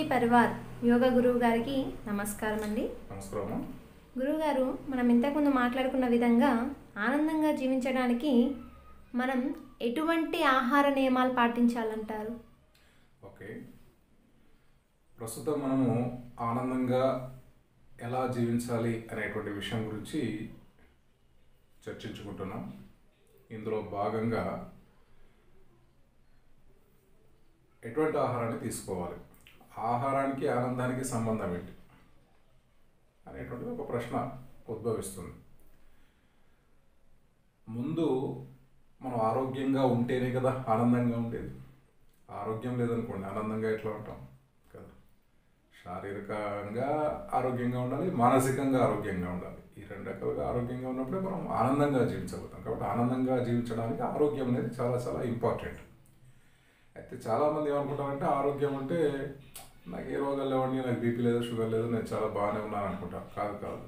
పరివార్ యోగా గురువు గారికి నమస్కారం అండి నమస్కారం గురువుగారు మనం ఇంతకుముందు మాట్లాడుకున్న విధంగా ఆనందంగా జీవించడానికి మనం ఎటువంటి ఆహార నియమాలు పాటించాలంటారు ఓకే ప్రస్తుతం మనము ఆనందంగా ఎలా జీవించాలి అనేటువంటి విషయం గురించి చర్చించుకుంటున్నాం ఇందులో భాగంగా ఎటువంటి ఆహారాన్ని తీసుకోవాలి ఆహారానికి ఆనందానికి సంబంధం ఏంటి అనేటువంటిది ఒక ప్రశ్న ఉద్భవిస్తుంది ముందు మనం ఆరోగ్యంగా ఉంటేనే కదా ఆనందంగా ఉండేది ఆరోగ్యం లేదనుకోండి ఆనందంగా ఎట్లా ఉంటాం కదా శారీరకంగా ఆరోగ్యంగా ఉండాలి మానసికంగా ఆరోగ్యంగా ఉండాలి ఈ రెండు రకాలుగా ఆరోగ్యంగా ఉన్నప్పుడే మనం ఆనందంగా జీవించగలుగుతాం కాబట్టి ఆనందంగా జీవించడానికి ఆరోగ్యం అనేది చాలా చాలా ఇంపార్టెంట్ అయితే చాలామంది ఏమనుకుంటారంటే ఆరోగ్యం అంటే నాకు ఏ రోగాలు లేవండి నాకు బీపీ లేదు షుగర్ లేదు నేను చాలా బాగానే ఉన్నాను అనుకుంటాను కాదు కాదు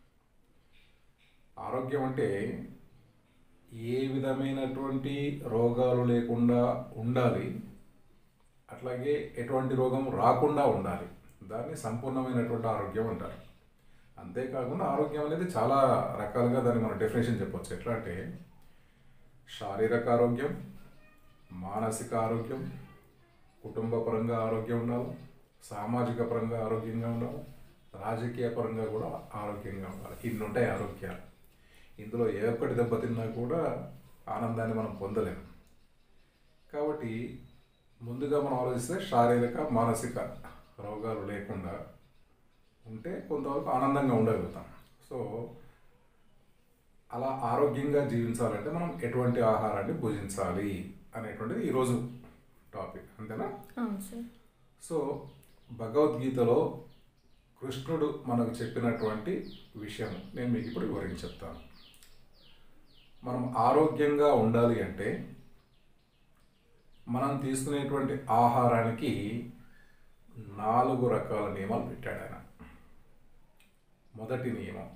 ఆరోగ్యం అంటే ఏ విధమైనటువంటి రోగాలు లేకుండా ఉండాలి అట్లాగే ఎటువంటి రోగం రాకుండా ఉండాలి దాన్ని సంపూర్ణమైనటువంటి ఆరోగ్యం అంటారు అంతేకాకుండా ఆరోగ్యం అనేది చాలా రకాలుగా దాన్ని మనం డెఫినేషన్ చెప్పొచ్చు ఎట్లా అంటే శారీరక ఆరోగ్యం మానసిక ఆరోగ్యం కుటుంబ పరంగా ఆరోగ్యం ఉండాలి సామాజిక పరంగా ఆరోగ్యంగా ఉండాలి రాజకీయ పరంగా కూడా ఆరోగ్యంగా ఉండాలి ఇన్ని ఉంటాయి ఆరోగ్యాలు ఇందులో ఏ ఒక్కటి దెబ్బతిన్నా కూడా ఆనందాన్ని మనం పొందలేము కాబట్టి ముందుగా మనం ఆలోచిస్తే శారీరక మానసిక రోగాలు లేకుండా ఉంటే కొంతవరకు ఆనందంగా ఉండగలుగుతాం సో అలా ఆరోగ్యంగా జీవించాలంటే మనం ఎటువంటి ఆహారాన్ని భుజించాలి అనేటువంటిది ఈరోజు టాపిక్ అంతేనా అవును సార్ సో భగవద్గీతలో కృష్ణుడు మనకు చెప్పినటువంటి విషయం నేను మీకు ఇప్పుడు వివరించి చెప్తాను మనం ఆరోగ్యంగా ఉండాలి అంటే మనం తీసుకునేటువంటి ఆహారానికి నాలుగు రకాల నియమాలు పెట్టాడు ఆయన మొదటి నియమం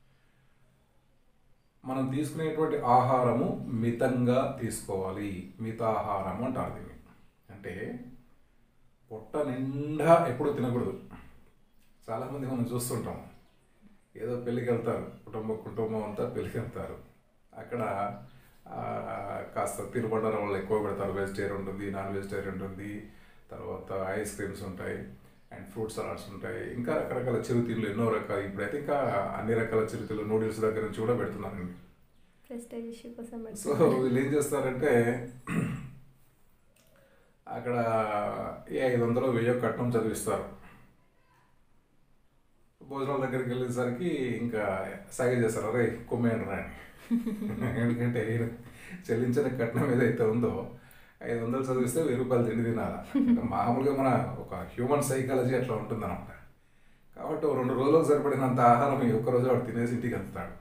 మనం తీసుకునేటువంటి ఆహారము మితంగా తీసుకోవాలి మితాహారం అంటారు దీన్ని అంటే పొట్ట నిండా ఎప్పుడు తినకూడదు చాలామంది మనం చూస్తుంటాం ఏదో పెళ్ళికి వెళ్తారు కుటుంబం కుటుంబం అంతా పెళ్ళికి వెళ్తారు అక్కడ ఆ, కాస్త తిరుబండారం వాళ్ళు ఎక్కువ పెడతారు వెజిటేరియన్ ఉంటుంది నాన్ వెజిటేరియన్ ఉంటుంది తర్వాత ఐస్ క్రీమ్స్ ఉంటాయి అండ్ ఫ్రూట్ సలాడ్స్ ఉంటాయి ఇంకా రకరకాల చిరుతిళ్ళు ఎన్నో రకాలు ఇప్పుడైతే ఇంకా అన్ని రకాల చిరుతిళ్ళు నూడిల్స్ దగ్గర నుంచి కూడా పెడుతున్నారండి ప్రెస్టేజ్ ఇష్యూ కోసం సో వీళ్ళు ఏం చేస్తారంటే అక్కడ ఏ ఐదు వందలు వెయ్యో కట్నం చదివిస్తారు భోజనాల దగ్గరికి వెళ్ళేసరికి ఇంకా సాగ చేస్తారు అరే కుమ్మేయండి రా అని ఎందుకంటే ఈయన చెల్లించిన కట్నం ఏదైతే ఉందో ఐదు వందలు చదివిస్తే వెయ్యి రూపాయలు తిండి తినాలి మామూలుగా మన ఒక హ్యూమన్ సైకాలజీ అట్లా ఉంటుందన్నమాట కాబట్టి ఓ రెండు రోజులకు సరిపడినంత ఆహారం ఈ ఒక్క రోజు వాడు తినేసి ఇంటికి వెళ్తాడు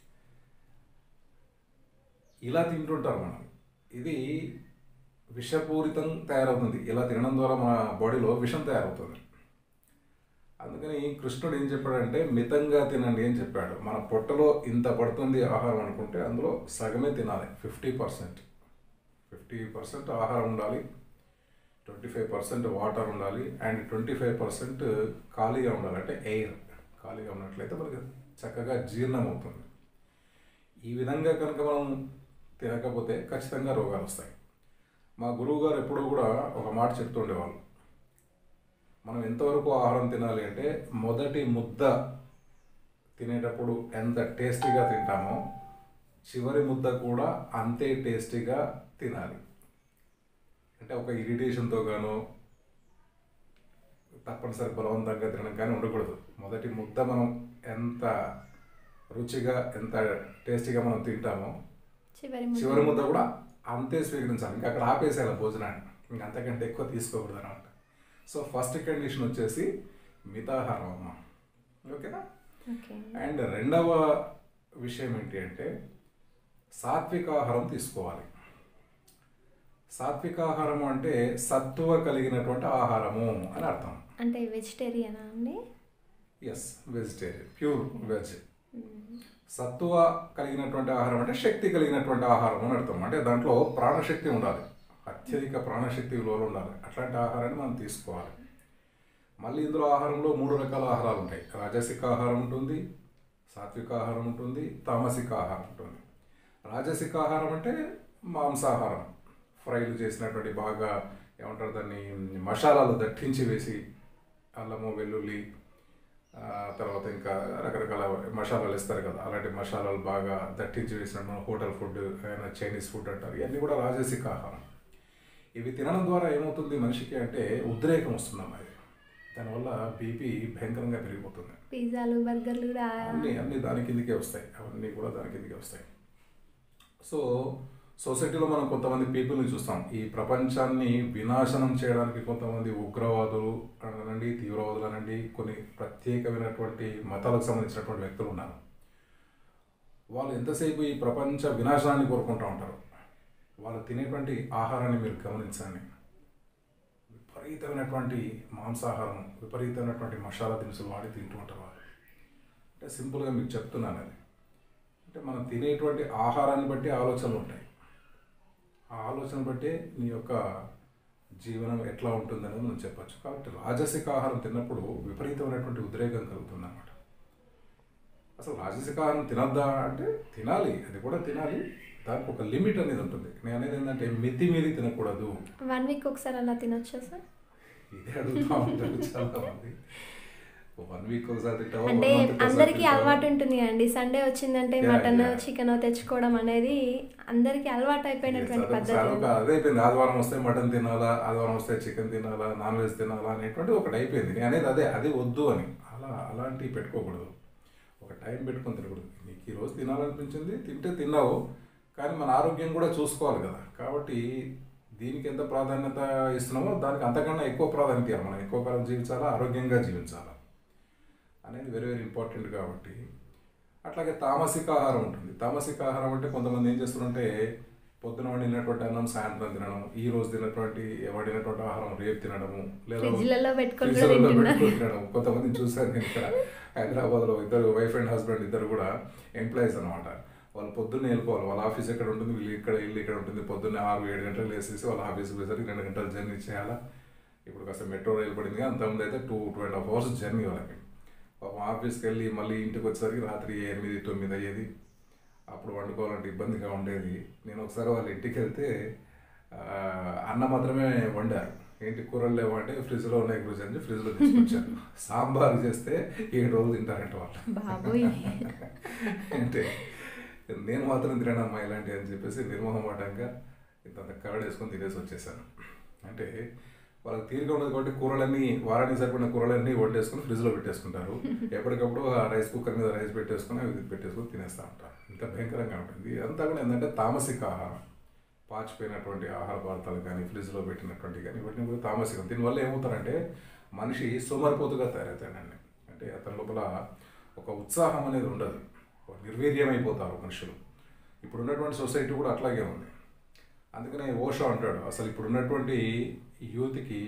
ఇలా తింటుంటారు మనం ఇది విషపూరితం తయారవుతుంది ఇలా తినడం ద్వారా మన బాడీలో విషం తయారవుతుంది అందుకని కృష్ణుడు ఏం చెప్పాడంటే మితంగా తినండి అని చెప్పాడు మన పొట్టలో ఇంత పడుతుంది ఆహారం అనుకుంటే అందులో సగమే తినాలి ఫిఫ్టీ పర్సెంట్ ఫిఫ్టీ పర్సెంట్ ఆహారం ఉండాలి ట్వంటీ ఫైవ్ పర్సెంట్ వాటర్ ఉండాలి అండ్ ట్వంటీ ఫైవ్ పర్సెంట్ ఖాళీగా ఉండాలి అంటే ఎయిర్ ఖాళీగా ఉన్నట్లయితే మనకి చక్కగా జీర్ణం అవుతుంది ఈ విధంగా కనుక మనం తినకపోతే ఖచ్చితంగా రోగాలు వస్తాయి మా గురువు గారు ఎప్పుడూ కూడా ఒక మాట చెప్తుండేవాళ్ళు మనం ఎంతవరకు ఆహారం తినాలి అంటే మొదటి ముద్ద తినేటప్పుడు ఎంత టేస్టీగా తింటామో చివరి ముద్ద కూడా అంతే టేస్టీగా తినాలి అంటే ఒక ఇరిటేషన్తో గాను తప్పనిసరి బలవంతంగా తినడం కానీ ఉండకూడదు మొదటి ముద్ద మనం ఎంత రుచిగా ఎంత టేస్టీగా మనం తింటామో చివరి చివరి ముద్ద కూడా అంతే స్వీకరించాలి ఇంకా అక్కడ ఆపేసేయాలి భోజనాన్ని ఇంకా అంతకంటే ఎక్కువ తీసుకోకూడదు అనమాట సో ఫస్ట్ కండిషన్ వచ్చేసి మితాహారం అమ్మ ఓకేనా ఓకే అండ్ రెండవ విషయం ఏంటి అంటే సాత్వికాహారం తీసుకోవాలి సాత్వికాహారము అంటే సత్తువ కలిగినటువంటి ఆహారము అని అర్థం అంటే వెజిటేరియనా అండి ఎస్ వెజిటేరియన్ ప్యూర్ వెజ్ మ్మ్. సత్తువ కలిగినటువంటి ఆహారం అంటే శక్తి కలిగినటువంటి ఆహారం అని అర్థం అంటే దాంట్లో ప్రాణశక్తి ఉండాలి అత్యధిక ప్రాణశక్తి విలువలు ఉండాలి అట్లాంటి ఆహారాన్ని మనం తీసుకోవాలి మళ్ళీ ఇందులో ఆహారంలో మూడు రకాల ఆహారాలు ఉంటాయి రాజసిక ఆహారం ఉంటుంది సాత్విక ఆహారం ఉంటుంది తామసిక ఆహారం ఉంటుంది రాజసిక ఆహారం అంటే మాంసాహారం ఫ్రైలు చేసినటువంటి బాగా ఏమంటారు దాన్ని మసాలాలు దట్టించి వేసి అల్లము వెల్లుల్లి ఆ, తర్వాత ఇంకా రకరకాల మసాలాలు ఇస్తారు కదా అలాంటి మసాలాలు బాగా దట్టించి వేసిన మన హోటల్ ఫుడ్ అయినా చైనీస్ ఫుడ్ అంటారు ఇవన్నీ కూడా రాజసిక ఆహారం ఇవి తినడం ద్వారా ఏమవుతుంది మనిషికి అంటే ఉద్రేకం వస్తుందన్నమాట ఇది దానివల్ల బీపీ భయంకరంగా పెరిగిపోతుంది పిజ్జాలు బర్గర్లు కూడా అన్నీ అన్నీ దాని కిందకే వస్తాయి అవన్నీ కూడా దాని కిందకే వస్తాయి సో సొసైటీలో మనం కొంతమంది పీపుల్ని చూస్తాం ఈ ప్రపంచాన్ని వినాశనం చేయడానికి కొంతమంది ఉగ్రవాదులు అనండి తీవ్రవాదులు అనండి కొన్ని ప్రత్యేకమైనటువంటి మతాలకు సంబంధించినటువంటి వ్యక్తులు ఉన్నారు వాళ్ళు ఎంతసేపు ఈ ప్రపంచ వినాశనాన్ని కోరుకుంటూ ఉంటారు వాళ్ళు తినేటువంటి ఆహారాన్ని మీరు గమనించండి విపరీతమైనటువంటి మాంసాహారం విపరీతమైనటువంటి మసాలా దినుసులు వాడి తింటూ ఉంటారు వాళ్ళు అంటే సింపుల్గా మీకు చెప్తున్నాను అది అంటే మనం తినేటువంటి ఆహారాన్ని బట్టి ఆలోచనలు ఉంటాయి ఆ ఆలోచన బట్టే నీ యొక్క జీవనం ఎట్లా ఉంటుందనేది మనం చెప్పచ్చు కాబట్టి రాజసిక ఆహారం తిన్నప్పుడు విపరీతమైనటువంటి ఉద్రేకం కలుగుతుంది అన్నమాట అసలు రాజసిక ఆహారం తినద్దా అంటే తినాలి అది కూడా తినాలి దానికి ఒక లిమిట్ అనేది ఉంటుంది నేను అనేది ఏంటంటే మితి మీరి తినకూడదు వన్ వీక్ ఒకసారి అలా తినొచ్చా సార్ ఇదే అడుగుతా ఉంటారు చాలా మంది వన్ వీక్ ఒకసారి తింటావా అంటే one month ఒకసారి అందరికీ తింటావా? అలవాటు ఉంటుంది అండి సండే వచ్చిందంటే Yeah, మటన్ yeah. చికెన్ తెచ్చుకోవడం అనేది అందరికీ అలవాటు అయిపోయినటువంటి Yes, పద్ధతి అదొక అదే అయిపోయింది ఆదివారం వస్తే మటన్ తినాలా ఆదివారం వస్తే చికెన్ తినాలా నాన్ వెజ్ తినాలా అనేటువంటి ఒకటి అయిపోయింది నేను అనేది అదే అది వద్దు అని అలా అలాంటివి పెట్టుకోకూడదు ఒక టైం పెట్టుకొని తినకూడదు నీకు ఈ రోజు తినాలనిపించింది తింటే తిన్నావు కానీ మన ఆరోగ్యం కూడా చూసుకోవాలి కదా కాబట్టి దీనికి ఎంత ప్రాధాన్యత ఇస్తున్నామో దానికి అంతకన్నా ఎక్కువ ప్రాధాన్యత ఇవ్వాలి మనం ఎక్కువ కాలం జీవించాలా ఆరోగ్యంగా జీవించాలా అనేది వెరీ వెరీ ఇంపార్టెంట్ కాబట్టి అట్లాగే తామసిక ఆహారం ఉంటుంది తామసిక ఆహారం అంటే కొంతమంది ఏం చేస్తారంటే పొద్దున వండినటువంటి అన్నం సాయంత్రం తినడం ఈ రోజు తినటువంటి వండినటువంటి ఆహారం రేపు తినడము లేదా ఫ్రిడ్జ్లలో పెట్టుకొని కూడా ఫ్రీజర్లో తింటున్నారు పెట్టుకొని తినడం కొంతమంది చూశాను నేను ఇక్కడ హైదరాబాద్లో ఇద్దరు వైఫ్ అండ్ హస్బెండ్ ఇద్దరు కూడా ఎంప్లాయీస్ అనమాట వాళ్ళు పొద్దున్నే వెళ్ళిపోవాలి వాళ్ళ ఆఫీస్ ఎక్కడ ఉంటుంది వీళ్ళు ఇక్కడ ఇల్లు ఇక్కడ ఉంటుంది పొద్దున్నే ఆరు ఏడు గంటలకు లేసేసి వాళ్ళ ఆఫీస్కి పోయేసరికి రెండు గంటలు జర్నీ చేయాలా ఇప్పుడు కాస్త మెట్రో రైలు పడింది అంతకుముందు అయితే two two and half hours journey వాళ్ళకి పాపం ఆఫీస్కి వెళ్ళి మళ్ళీ ఇంటికి వచ్చేసరికి రాత్రి ఎనిమిది తొమ్మిది అయ్యేది అప్పుడు వండుకోవాలంటే ఇబ్బందిగా ఉండేది నేను ఒకసారి వాళ్ళ ఇంటికి వెళ్తే ఆ, అన్నం మాత్రమే వండారు ఏంటి కూరలు లేవు అంటే ఫ్రిడ్జ్లో ఉన్నాయి గురించి అని ఫ్రిడ్జ్లో తీసుకొచ్చారు సాంబార్ చేస్తే ఏడు రోజులు తింటారంట వాళ్ళు బాబోయ్ అంటే నేను మాత్రం తినడమ్మా ఇలాంటి అని చెప్పేసి నిర్మోహమాటంగా ఇంత కరడ్ వేసుకొని తినేసి వచ్చేసాను అంటే వాళ్ళకి తీరిక ఉండదు కాబట్టి కూరలన్నీ వారానికి సరిపడిన కూరలన్నీ వండేసుకొని ఫ్రిడ్జ్లో పెట్టేసుకుంటారు ఎప్పటికప్పుడు ఆ రైస్ కుక్కర్ మీద రైస్ పెట్టేసుకొని అవి పెట్టేసుకొని తినేస్తూ ఉంటారు ఇంత భయంకరంగా ఉంటుంది ఇదంతా కూడా ఏంటంటే తామసిక ఆహారం పాచిపోయినటువంటి ఆహార పదార్థాలు కానీ ఫ్రిడ్జ్లో పెట్టినటువంటి కానీ ఇవన్నీ కూడా తామసికం దీనివల్ల ఏమవుతారంటే మనిషి సోమరిపోతుగా తయారవుతాడండి అంటే అతని లోపల ఒక ఉత్సాహం అనేది ఉండదు ఒక నిర్వీర్యమైపోతారు మనుషులు ఇప్పుడు ఉన్నటువంటి సొసైటీ కూడా అట్లాగే ఉంది అందుకనే ఓషో అంటాడు అసలు ఇప్పుడు ఉన్నటువంటి యూత్కి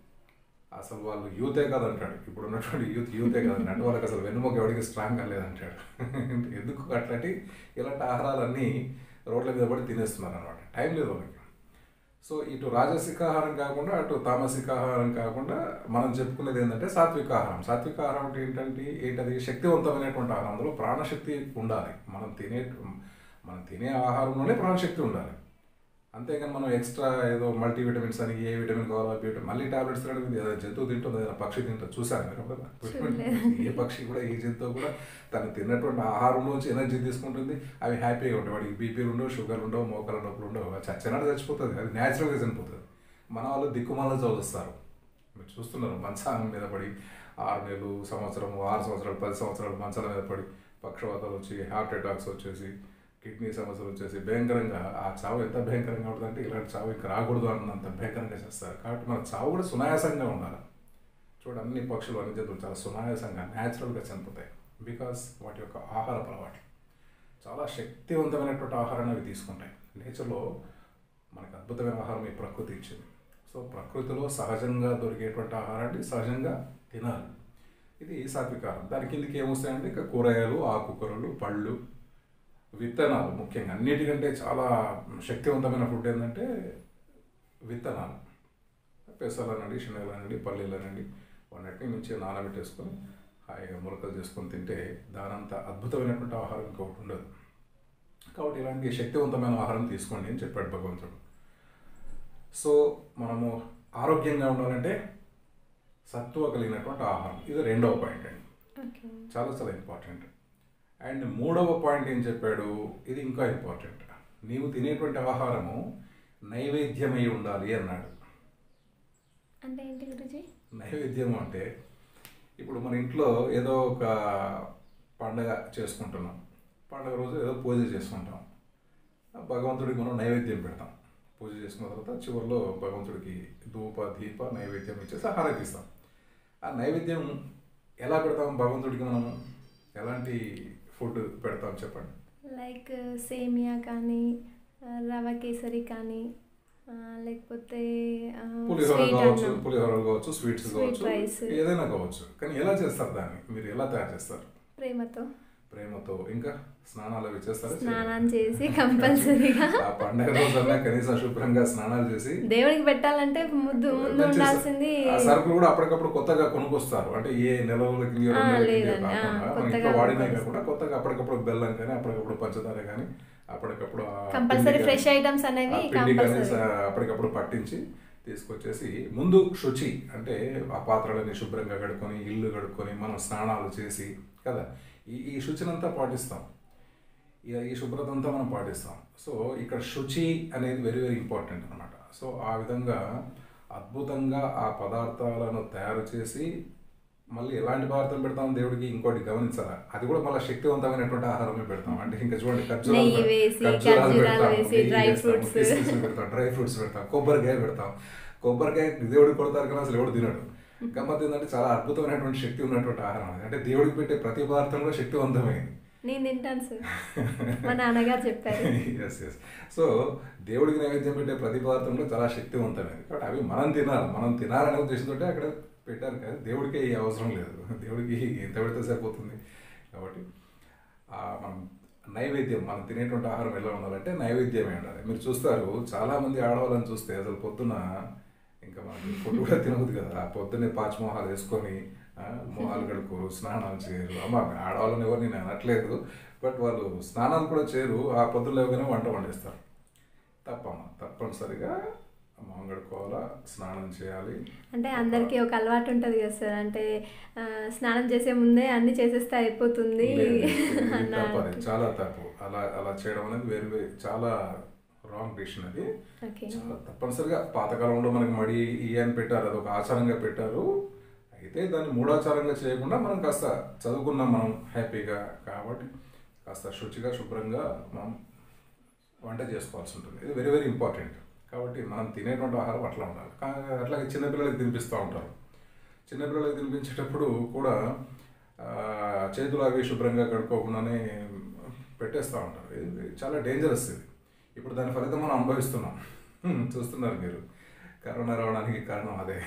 అసలు వాళ్ళు యూతే కాదంటాడు ఇప్పుడు ఉన్నటువంటి యూత్ యూతే కాదంటాడు అంటే వాళ్ళకి అసలు వెన్నుముక ఎవరికి స్ట్రాంగ్ కాలేదంటాడు ఎందుకు అట్లాంటి ఇలాంటి ఆహారాలన్నీ రోడ్ల మీద పడి తినేస్తున్నారు అనమాట టైం లేదు వాళ్ళకి సో ఇటు రాజసిక ఆహారం కాకుండా అటు తామసిక ఆహారం కాకుండా మనం చెప్పుకునేది ఏంటంటే సాత్విక ఆహారం సాత్విక ఆహారం అంటే ఏంటంటే ఏంటది శక్తివంతమైనటువంటి ఆహారం అందులో ప్రాణశక్తి ఉండాలి మనం తినే మనం తినే ఆహారంలోనే ప్రాణశక్తి ఉండాలి అంతేగాని మనం ఎక్స్ట్రా ఏదో మల్టీ విటమిన్స్ అని ఏ విటమిన్ కావాలో బి విటమిన్ మళ్ళీ టాబ్లెట్స్ తినడం ఇది ఏదో జంతువు తింటుంది ఏదైనా పక్షి తింటుంది చూసాను మీరు ఎప్పుడైనా? చూడలేదు. ఏ పక్షి కూడా ఏ జంతువు కూడా తను తిన్నటువంటి ఆహారం నుంచి ఎనర్జీ తీసుకుంటుంది అవి హ్యాపీగా ఉంటాయి వాడికి బీపీలు ఉండవు షుగర్ ఉండవు మోకాల నొప్పులు ఉండవు చచ్చినాడు చచ్చిపోతుంది అది న్యాచురల్గా చనిపోతుంది మన వాళ్ళు దిక్కుమాల చదువుస్తారు మీరు చూస్తున్నారు మంచాల మీద పడి ఆరు నెలలు సంవత్సరం ఆరు సంవత్సరాలు పది సంవత్సరాలు మంచాల మీద పడి పక్షవాతాలు వచ్చి హార్ట్ అటాక్స్ వచ్చేసి కిడ్నీ సమస్యలు వచ్చేసి భయంకరంగా ఆ చావు ఎంత భయంకరంగా ఉంటుందంటే ఇలాంటి చావు ఇంకా రాకూడదు అన్నంత భయంకరంగా చేస్తారు కాబట్టి మన చావు కూడా సునాయాసంగా ఉండాలి చూడండి అన్ని పక్షులు అన్ని జంతువులు చాలా సునాయాసంగా న్యాచురల్గా చనిపోతాయి బికాస్ వాటి యొక్క ఆహార అలవాటు చాలా శక్తివంతమైనటువంటి ఆహారాన్ని అవి తీసుకుంటాయి నేచర్లో మనకు అద్భుతమైన ఆహారం ఈ ప్రకృతి ఇచ్చింది సో ప్రకృతిలో సహజంగా దొరికేటువంటి ఆహారాన్ని సహజంగా తినాలి ఇది సాత్వికారం దాని కిందకి ఏమొస్తాయంటే ఇక కూరగాయలు ఆకుకూరలు పళ్ళు విత్తనాలు ముఖ్యంగా అన్నిటికంటే చాలా శక్తివంతమైన ఫుడ్ ఏంటంటే విత్తనాలు పెసలు అనండి శనగలు అనండి పల్లీలు అనండి వాటిని నుంచి నానబెట్టేసుకొని హాయిగా ములకలు చేసుకొని తింటే దానంత అద్భుతమైనటువంటి ఆహారం ఇంకొకటి ఉండదు కాబట్టి ఇలాంటి శక్తివంతమైన ఆహారం తీసుకోండి అని చెప్పాడు భగవంతుడు సో మనము ఆరోగ్యంగా ఉండాలంటే సత్తువ కలిగినటువంటి ఆహారం ఇది రెండవ పాయింట్ అండి ఓకే చాలా చాలా ఇంపార్టెంట్ అండ్ మూడవ పాయింట్ ఏం చెప్పాడు ఇది ఇంకా ఇంపార్టెంట్ నీవు తినేటువంటి ఆహారము నైవేద్యమై ఉండాలి అన్నాడు అంటే ఏంటి గురుజీ నైవేద్యం అంటే ఇప్పుడు మన ఇంట్లో ఏదో ఒక పండగ చేసుకుంటున్నాం పండగ రోజు ఏదో పూజ చేసుకుంటాం ఆ భగవంతుడికి మనం నైవేద్యం పెడతాం పూజ చేసుకున్న తర్వాత చివరిలో భగవంతుడికి ధూప దీప నైవేద్యం ఇచ్చేసి హారతి ఇస్తాం ఆ నైవేద్యం ఎలా పెడతాం భగవంతుడికి మనం ఎలాంటి ఫుడ్ పెడతాం చెప్పండి లైక్ సేమియా కానీ ఆ, రవ కేసరి కానీ ఆ, లేకపోతే ఆ, పులిహోర స్వీట్ కావచ్చు అన్నం. పులిహోర కావచ్చు స్వీట్స్ Sweet కావచ్చు rice. ఏదైనా కావచ్చు కానీ ఎలా చేస్తారు దాన్ని మీరు ఎలా తయారు చేస్తారు ప్రేమతో ప్రేమతో ఇంకా స్నానాలు అవి చేస్తారా స్నానం చేసి కంపల్సరీగా ఆ పండగ రోజన్నా కనీసం శుభ్రంగా స్నానాలు చేసి దేవునికి పెట్టాలంటే ముందు ముందు మంచి ఉండాల్సింది ఆ సరుకులు కూడా అప్పటికప్పుడు కొత్తగా కొనుక్కొస్తారు అంటే ఏ నెల రోజులకి ఆ, రెండు నెలలకి లేదండి. ఆ, కాకుండా మన కొత్తగా ఇంట్లో వాడినవి కొనుక్కొస్తారు. కాకుండా కొత్తగా అప్పటికప్పుడు బెల్లం కానీ అప్పటికప్పుడు పంచదార కానీ అప్పటికప్పుడు ఆ కంపల్సరీ పిండి ఫ్రెష్ కానీ- ఐటమ్స్ ఆ అనేవి పిండి కానీ కంపల్సరీ స- అప్పటికప్పుడు పట్టించి తీసుకొచ్చేసి ముందు శుచి అంటే ఆ పాత్రలని శుభ్రంగా కడుక్కొని ఇల్లు కడుక్కొని మనం స్నానాలు చేసి కదా ఈ ఈ శుచినంతా పాటిస్తాం ఇక ఈ శుభ్రత అంతా మనం పాటిస్తాం సో ఇక్కడ శుచి అనేది వెరీ వెరీ ఇంపార్టెంట్ అనమాట సో ఆ విధంగా అద్భుతంగా ఆ పదార్థాలను తయారు చేసి మళ్ళీ ఎలాంటి పదార్థం పెడతాం దేవుడికి ఇంకోటి గమనించాలా అది కూడా మళ్ళీ శక్తివంతమైనటువంటి ఆహారమే పెడతాం అంటే ఇంకా చూడండి ఖర్జూరాలు నెయ్యి పె- వేసి, ఖర్జూరాలు ఖర్జూరాలు పెడతాం, వేసి, నెయ్యి dry వేస్తాం, fruits. కిస్మిస్లు పెడతాం డ్రై ఫ్రూట్స్ పెడతాం కొబ్బరికాయ పెడతాం కొబ్బరికాయ దేవుడికి కొడతారు కానీ అసలు ఎవడు తినడు గమ్మత్ ఏంటంటే చాలా అద్భుతమైనటువంటి శక్తి ఉన్నటువంటి ఆహారం అది అంటే దేవుడికి పెట్టే ప్రతి పదార్థం కూడా శక్తివంతమైంది నేను తింటాను సార్ మా నాన్నగారు చెప్పారు ఎస్ ఎస్ సో దేవుడికి నైవేద్యం పెట్టే ప్రతి పదార్థంలో చాలా శక్తివంతమైనది కాబట్టి అవి మనం తినాలి మనం తినాలనే ఉద్దేశంతో అక్కడ పెట్టారు కానీ దేవుడికి ఈ అవసరం లేదు దేవుడికి ఎంత పెడితే సరిపోతుంది కాబట్టి ఆ మనం నైవేద్యం మనం తినేటువంటి ఆహారం ఎలా ఉండాలంటే నైవేద్యమే ఉండాలి మీరు చూస్తారు చాలామంది ఆడవాళ్ళని చూస్తే అసలు పొద్దున ఇంకా మనకి ఫుడ్ కూడా తినవద్దు కదా ఆ పొద్దున్నే పాచిమోహాలు వేసుకొని ఆ, మొహాలు కడుక్కోరు స్నానాలు చేయరు అమ్మ ఆడవాళ్ళని ఎవరు నేను అనట్లేదు బట్ వాళ్ళు స్నానాలు కూడా చేయరు ఆ పొద్దున లేవగానే వంట వండేస్తారు తప్పమ్మ తప్పనిసరిగా మొహం కడుక్కోవాలా స్నానం చేయాలి అంటే అందరికీ ఒక అలవాటు ఉంటుంది కదా సార్ అంటే ఆ, స్నానం చేసే ముందే అన్ని చేసేస్తే అయిపోతుంది లేదు, ఇది అన్న తప్పు అది చాలా తప్పు అలా అలా చేయడం అనేది వేరు వేరు చాలా రాంగ్ డిసిషన్ అది ఓకే చాలా తప్పనిసరిగా పాతకాలంలో మనకి మడి ఈ అని పెట్టారు అది ఒక ఆచారంగా పెట్టారు అయితే దాన్ని మూడాచారంగా చేయకుండా మనం కాస్త చదువుకున్నాం మనం హ్యాపీగా కాబట్టి కాస్త శుచిగా శుభ్రంగా మనం వంట చేసుకోవాల్సి ఉంటుంది ఇది వెరీ వెరీ ఇంపార్టెంట్ కాబట్టి మనం తినేటువంటి ఆహారం అట్లా ఉండాలి కా- అట్లాగే చిన్నపిల్లలకి తినిపిస్తూ ఉంటారు చిన్నపిల్లలకి తినిపించేటప్పుడు కూడా ఆ, చేతులు అవి శుభ్రంగా కడుక్కోకుండానే పెట్టేస్తూ ఉంటారు ఇది చాలా డేంజరస్ ఇది ఇప్పుడు దాని ఫలితం మనం అనుభవిస్తున్నాం హ్మ్, చూస్తున్నారు మీరు కరోనా రావడానికి కారణం అదే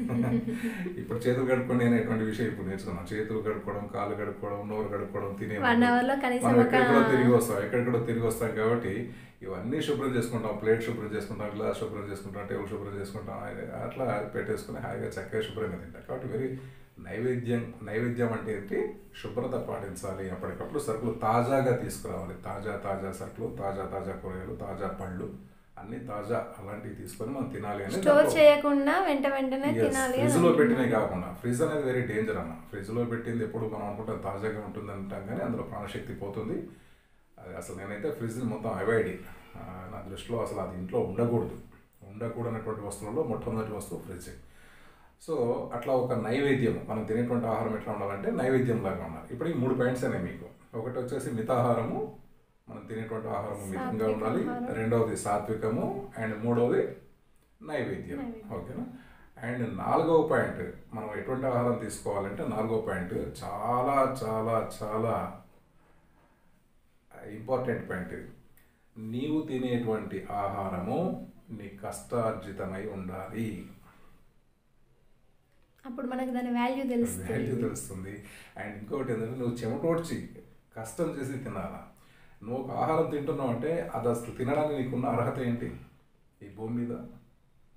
ఇప్పుడు చేతులు కడుక్కోండి అనేటువంటి విషయం ఇప్పుడు నేర్చుకున్నాం చేతులు కడుక్కోవడం కాళ్ళు కడుక్కోవడం నోరు కడుక్కోవడం తినే One ముందు. hour లో కనీసం మనం ఒక- ఎక్కడెక్కడో తిరిగి వస్తాం ఎక్కడెక్కడో తిరిగి వస్తాం కాబట్టి ఇవన్నీ శుభ్రం చేసుకుంటాం ప్లేట్ శుభ్రం చేసుకుంటాం గ్లాస్ శుభ్రం చేసుకుంటాం టేబుల్ శుభ్రం చేసుకుంటాం అది- అట్లా పెట్టేసుకుని హాయిగా చక్కగా శుభ్రంగా తింటాం కాబట్టి వెరీ నైవేద్యం నైవేద్యం అంటే ఏంటి శుభ్రత పాటించాలి అప్పటికప్పుడు సరుకులు తాజాగా తీసుకురావాలి తాజా తాజా సరుకులు తాజా తాజా కూరగాయలు తాజా పళ్ళు అన్ని తాజా అలాంటివి తీసుకొని మనం తినాలి అని స్టోర్ చేయకుండా వెంట వెంటనే తినాలి అని ఫ్రిడ్జ్ లో పెట్టినవి అంటున్నారు. కాకుండా ఫ్రిడ్జ్ అనేది వెరీ డేంజర్ అన్న ఫ్రిడ్జ్ లో పెట్టింది ఎప్పుడు మనం అనుకుంటాం తాజాగా ఉంటుంది అంటాం కానీ అందులో ప్రాణశక్తి పోతుంది అది అసలు నేనైతే ఫ్రిడ్జ్ని మొత్తం అవాయిడ్ నా దృష్టిలో అసలు అది ఇంట్లో ఉండకూడదు ఉండకూడనటువంటి వస్తువులలో మొట్టమొదటి వస్తువు ఫ్రిడ్జ్ సో అట్లా ఒక నైవేద్యం మనం తినేటువంటి ఆహారం ఎట్లా ఉండాలంటే నైవేద్యం లాగా ఉండాలి ఇప్పుడు ఈ మూడు పాయింట్స్ అనేవి మీకు ఒకటి వచ్చేసి మితాహారము మనం తినేటువంటి ఆహారము మితంగా సాత్విక ఉండాలి ఆహారం. రెండవది సాత్వికము అండ్ మూడవది నైవేద్యం నైవేద్యం. ఓకేనా అండ్ నాలుగవ పాయింట్ మనం ఎటువంటి ఆహారం తీసుకోవాలంటే నాలుగవ పాయింట్ చాలా చాలా చాలా ఇంపార్టెంట్ పాయింట్ ఇది నీవు తినేటువంటి ఆహారము నీ కష్టార్జితమై ఉండాలి అప్పుడు మనకు దాని వాల్యూ వాల్యూ తెలుస్తుంది తెలుస్తుంది అండ్ ఇంకొకటి ఏంటంటే నువ్వు చెమటోడ్చి కష్టం చేసి తినాలా నువ్వు ఒక ఆహారం తింటున్నావు అంటే అది అసలు తినడానికి నీకున్న అర్హత ఏంటి ఈ భూమి మీద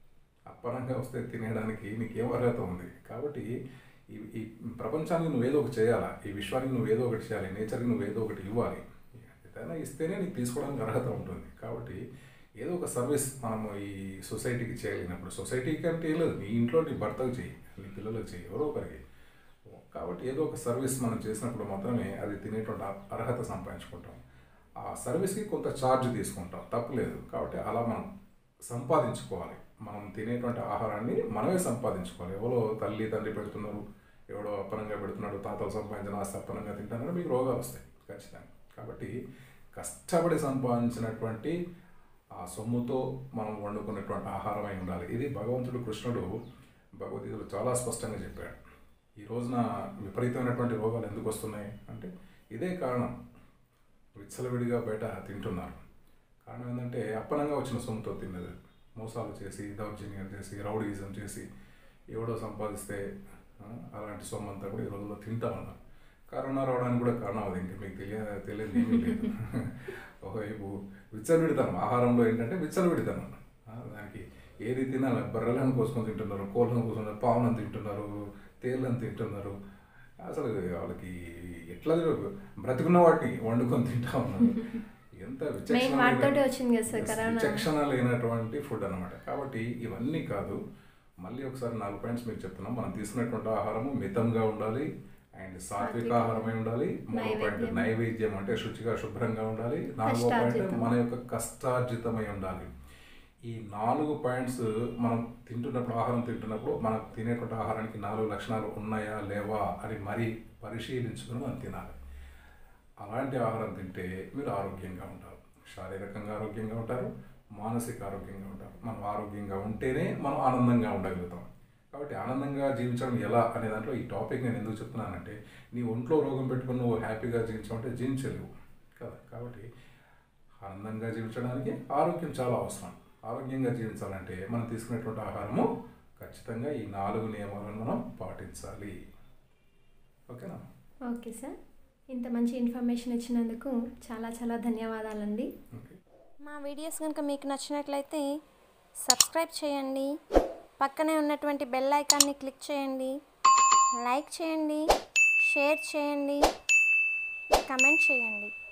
అప్పనంగా వస్తే తినేయడానికి నీకేం అర్హత ఉంది కాబట్టి ఈ ఈ ప్రపంచానికి నువ్వు ఏదో ఒకటి చేయాలా ఈ విశ్వానికి నువ్వు ఏదో ఒకటి చేయాలి నేచర్కి నువ్వు ఏదో ఒకటి ఇవ్వాలి ఏదైనా ఇస్తేనే నీకు తీసుకోవడానికి అర్హత ఉంటుంది కాబట్టి ఏదో ఒక సర్వీస్ మనము ఈ సొసైటీకి చేయలేనప్పుడు సొసైటీకి అంటే ఏం లేదు నీ ఇంట్లో నీ భర్తకు చేయి నీ పిల్లలకు చేయి ఎవరో ఒకరికి కాబట్టి ఏదో ఒక సర్వీస్ మనం చేసినప్పుడు మాత్రమే అది తినేటువంటి అర్హత సంపాదించుకుంటాం ఆ సర్వీస్కి కొంత ఛార్జ్ తీసుకుంటాం తప్పులేదు కాబట్టి అలా మనం సంపాదించుకోవాలి మనం తినేటువంటి ఆహారాన్ని మనమే సంపాదించుకోవాలి ఎవరో తల్లి తండ్రి పెడుతున్నారు ఎవడో అప్పనంగా పెడుతున్నాడు తాతలు సంపాదించిన ఆస్తి అప్పనంగా తింటున్నాడు మీకు రోగాలు వస్తాయి ఖచ్చితంగా కాబట్టి కష్టపడి సంపాదించినటువంటి ఆ సొమ్ముతో మనం వండుకున్నటువంటి ఆహారం అయి ఉండాలి ఇది భగవంతుడు కృష్ణుడు భగవద్గీతలో చాలా స్పష్టంగా చెప్పాడు ఈ రోజున విపరీతమైనటువంటి రోగాలు ఎందుకు వస్తున్నాయి అంటే ఇదే కారణం విచ్చలవిడిగా బయట తింటున్నారు కారణం ఏంటంటే అప్పనంగా వచ్చిన సొమ్ముతో తిన్నది మోసాలు చేసి దౌర్జన్యాలు చేసి రౌడీజం చేసి ఎవడో సంపాదిస్తే ఆ, అలాంటి సొమ్ము అంతా కూడా ఈ రోజుల్లో తింటా ఉన్నారు కరోనా రావడానికి కూడా కారణం అది ఇంకా మీకు తెలియ తెలియదు ఏమీ లేదు ఒకవైపు విచ్చలవిడితనం ఆహారంలో ఏంటంటే విచ్చలవిడితనం ఆ, దానికి ఏది తినాలి బర్రెలను కోసుకొని తింటున్నారు కోళ్ళను కోసుకుంటారు పావులను తింటున్నారు తేళ్ళను తింటున్నారు అసలు వాళ్ళకి ఎట్లా బ్రతుకున్న వాటిని వండుకొని తింటా ఉన్నారు ఎంత మెయిన్ విచక్షణ వాటితోటే లేని- వచ్చింది కదా సార్ Yes, కరోనా విచక్షణ లేనటువంటి ఫుడ్ అన్నమాట కాబట్టి ఇవన్నీ కాదు మళ్ళీ ఒకసారి నాలుగు పాయింట్స్ మీకు చెప్తున్నాం మనం తీసుకున్నటువంటి ఆహారము మితంగా ఉండాలి అండ్ సాత్విక సాత్విక. ఆహారమై ఉండాలి మూడో పాయింట్ నైవేద్యం. నైవేద్యం అంటే శుచిగా శుభ్రంగా ఉండాలి నాలుగో పాయింట్ కష్టార్జితం. మన యొక్క కష్టార్జితమై ఉండాలి ఈ నాలుగు పాయింట్స్ మనం తింటున్నప్పుడు ఆహారం తింటున్నప్పుడు మనం తినేటువంటి ఆహారానికి నాలుగు లక్షణాలు ఉన్నాయా లేవా అని మరీ పరిశీలించుకుని మనం తినాలి అలాంటి ఆహారం తింటే మీరు ఆరోగ్యంగా ఉంటారు శారీరకంగా ఆరోగ్యంగా ఉంటారు మానసిక ఆరోగ్యంగా ఉంటారు మనం ఆరోగ్యంగా ఉంటేనే మనం ఆనందంగా ఉండగలుగుతాం కాబట్టి ఆనందంగా జీవించడం ఎలా అనే దాంట్లో ఈ టాపిక్ నేను ఎందుకు చెప్తున్నానంటే నీ ఒంట్లో రోగం పెట్టుకుని నువ్వు హ్యాపీగా జీవించమంటే జీవించలేవు కదా కాబట్టి ఆనందంగా జీవించడానికి ఆరోగ్యం చాలా అవసరం ఆరోగ్యంగా జీవించాలంటే మనం తీసుకునేటువంటి ఆహారము ఖచ్చితంగా ఈ నాలుగు నియమాలను మనం పాటించాలి ఓకేనా ఓకే సార్ ఇంత మంచి ఇన్ఫర్మేషన్ ఇచ్చినందుకు చాలా చాలా ధన్యవాదాలండి ఓకే మా వీడియోస్ కనుక మీకు నచ్చినట్లయితే సబ్స్క్రైబ్ చేయండి పక్కనే ఉన్నటువంటి బెల్ ఐకాన్ని క్లిక్ చేయండి లైక్ చేయండి షేర్ చేయండి కమెంట్ చేయండి